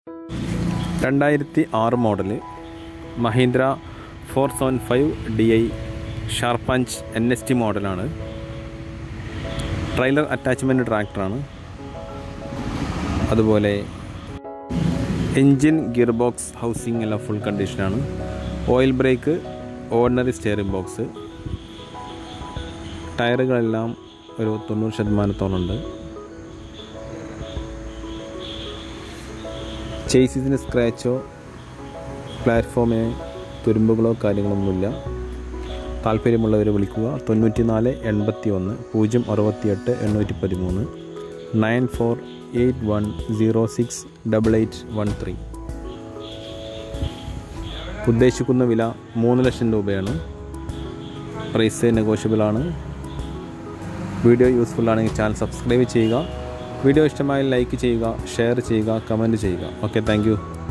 രണ്ടായിരത്തി ആറ് model Mahindra four seven five D I ഷാർപ്പഞ്ച് എൻ എസ് ടി മോഡലാണ് ട്രെയിലർ അറ്റാച്ച്മെൻറ്റ് ട്രാക്ടറാണ് അതുപോലെ എൻജിൻ ഗിയർ ബോക്സ് ഹൗസിംഗ് എല്ലാം ഫുൾ കണ്ടീഷനാണ് oil brake ordinary steering box ടയറുകളെല്ലാം ഒരു തൊണ്ണൂറ് ശതമാനത്തോളം ഉണ്ട് ചേസിന് സ്ക്രാച്ചോ പ്ലാറ്റ്ഫോമിന് തുരുമ്പുകളോ കാര്യങ്ങളൊന്നുമില്ല താല്പര്യമുള്ളവരെ വിളിക്കുക തൊണ്ണൂറ്റി നാല് എൺപത്തി ഒന്ന് പൂജ്യം അറുപത്തിയെട്ട് എണ്ണൂറ്റി പതിമൂന്ന് nine four eight one zero six double eight one three ഉദ്ദേശിക്കുന്ന വില മൂന്ന് ലക്ഷം രൂപയാണ് പ്രൈസ് നെഗോഷ്യബിളാണ് വീഡിയോ യൂസ്ഫുൾ ആണെങ്കിൽ ചാനൽ സബ്സ്ക്രൈബ് ചെയ്യുക വീഡിയോ ഇഷ്ടമായി ലൈക്ക് ചെയ്യുക ഷെയർ ചെയ്യുക കമൻറ്റ് ചെയ്യുക ഓക്കെ താങ്ക്